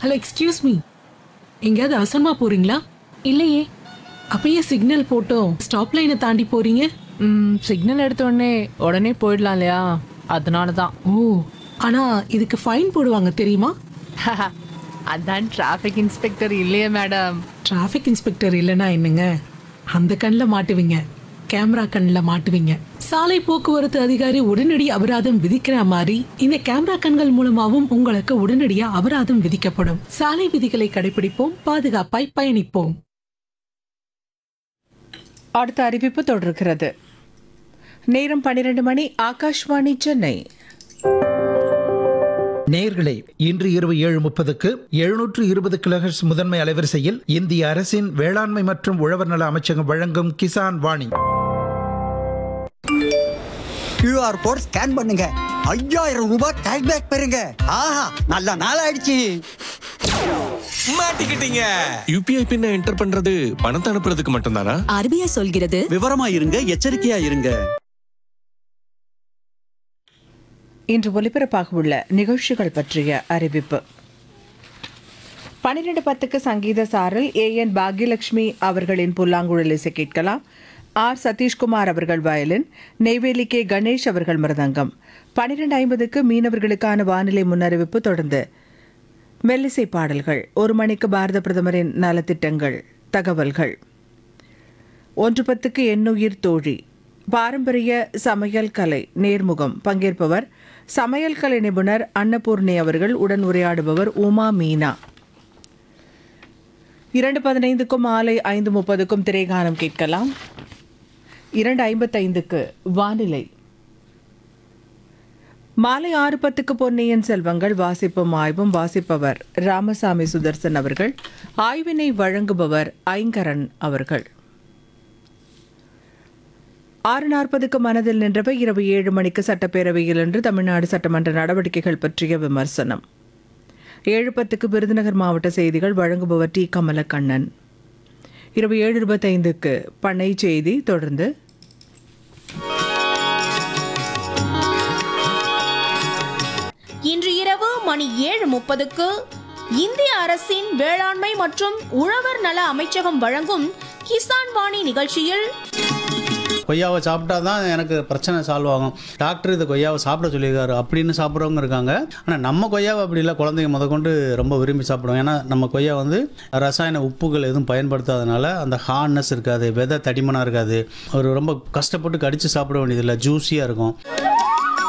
hello excuse me எங்கேயாவது அவசரமா போறீங்களா இல்லையே அப்பயே சிக்னல் போட்டோம் ஸ்டாப் லைனை தாண்டி போறீங்க ம் சிக்னல் எடுத்த உடனே உடனே போயிடலாம் இல்லையா அதனால தான் ஓ ஆனா இதுக்கு ஃபைன் போடுவாங்க தெரியுமா அதான் டிராஃபிக் இன்ஸ்பெக்டர் இல்லையே மேடம் டிராஃபிக் இன்ஸ்பெக்டர் இல்லைன்னா என்னங்க அந்த கண்ணில் மாட்டுவீங்க கேமரா கண்ணில் மாட்டுவீங்க சாலை போக்குவரத்து அதிகாரி உடனடி அபராதம் விதிக்கிற மாதிரி இந்த கேமரா கண்கள் மூலமாவும் உங்களுக்கு உடனடியா அபராதம் விதிக்கப்படும் சாலை விதிகளை கடைபிடிப்போம் பாதுகாப்பாய் பயணிப்போம் அடுத்த அறிவிப்பு தொடர்கிறது நேரம் பன்னிரண்டு மணி ஆகாஷ்வாணி சென்னை நேயர்களே இன்று இரவு ஏழு முப்பதுக்கு எழுநூற்று இருபது கிலோஹெர்ட்ஸ் முதன்மை அலைவரிசையில் இந்திய அரசின் வேளாண்மை மற்றும் உழவர் நல அமைச்சகம் வழங்கும் Kisan Vani QR code scan பண்ணுங்க ஐயாயிரம் ரூபாய் கேஷ்பேக் பெறுங்க ஆஹா நல்ல நாள் ஆயிடுச்சு மாட்டிக்கிட்டீங்க யூபிஐ பின்ன என்டர் பண்றது பணத்தை அனுப்புறதுக்கு மட்டும்தானா ஆர்பிஐ சொல்கிறது விவரமா இருங்க எச்சரிக்கையா இருங்க இன்று ஒலிபரப்பாக உள்ள நிகழ்ச்சிகள் பற்றிய அறிவிப்பு பன்னிரண்டு பத்துக்கு சங்கீத சாரல் ஏ என் பாக்யலட்சுமி அவர்களின் புல்லாங்குழல் இசை கேட்கலாம் ஆர் சதீஷ்குமார் அவர்கள் வயலின் நெய்வேலி கே கணேஷ் அவர்கள் மிருதங்கம் பன்னிரண்டு ஐம்பதுக்கு மீனவர்களுக்கான வானிலை முன்னறிவிப்பு தொடர்ந்து மெல்லிசை பாடல்கள் ஒரு மணிக்கு பாரத பிரதமரின் நலத்திட்டங்கள் தகவல்கள் ஒன்று பத்துக்கு எண்ணுயிர் தோழி பாரம்பரிய சமையல் கலை நேர்முகம் பங்கேற்பவர் சமையல் கலை நிபுணர் அன்னபூர்ணி அவர்கள் உடன் உரையாடுபவர் உமா மீனா இரண்டு பதினைந்துக்கும் மாலை ஐந்து முப்பதுக்கும் திரைகானம் கேட்கலாம் இரண்டு ஐம்பத்தைந்துக்கு வானிலை மாலை ஆறு பத்துக்கு பொன்னியின் செல்வங்கள் வாசிப்பும் ஆய்வும் வாசிப்பவர் ராமசாமி சுதர்சன் அவர்கள் ஆய்வினை வழங்குபவர் ஐங்கரன் அவர்கள் ஆறு நாற்பதுக்கு மனதில் நின்றவை இரவு ஏழு மணிக்கு சட்டப்பேரவையில் இன்று தமிழ்நாடு சட்டமன்ற நடவடிக்கைகள் பற்றிய விமர்சனம் ஏழு பத்துக்கு விருதுநகர் மாவட்ட செய்திகள் வழங்குபவர் டி கமலக்கண்ணன் இரவு ஏழு இருபத்தைந்துக்கு பண்ணை செய்தி தொடர்ந்து இன்று இரவு மணி ஏழு முப்பதுக்கு இந்திய அரசின் வேளாண்மை மற்றும் உழவர் நல அமைச்சகம் வழங்கும் கிசான் வாணி நிகழ்ச்சியில் கொய்யாவை சாப்பிட்டா தான் எனக்கு பிரச்சனை சால்வ் ஆகும் டாக்டர் இது கொய்யாவை சாப்பிட சொல்லியிருக்காரு அப்படின்னு சாப்பிட்றவங்க இருக்காங்க ஆனால் நம்ம கொய்யாவை அப்படி இல்லை குழந்தைங்க முதற்கொண்டு ரொம்ப விரும்பி சாப்பிடுவோம் ஏன்னா நம்ம கொய்யா வந்து ரசாயன உப்புகள் எதுவும் பயன்படுத்தாதனால அந்த ஹார்ட்னஸ் இருக்காது விதை தடிமனாக இருக்காது ஒரு ரொம்ப கஷ்டப்பட்டு கடித்து சாப்பிட வேண்டியதில்லை ஜூஸியாக இருக்கும்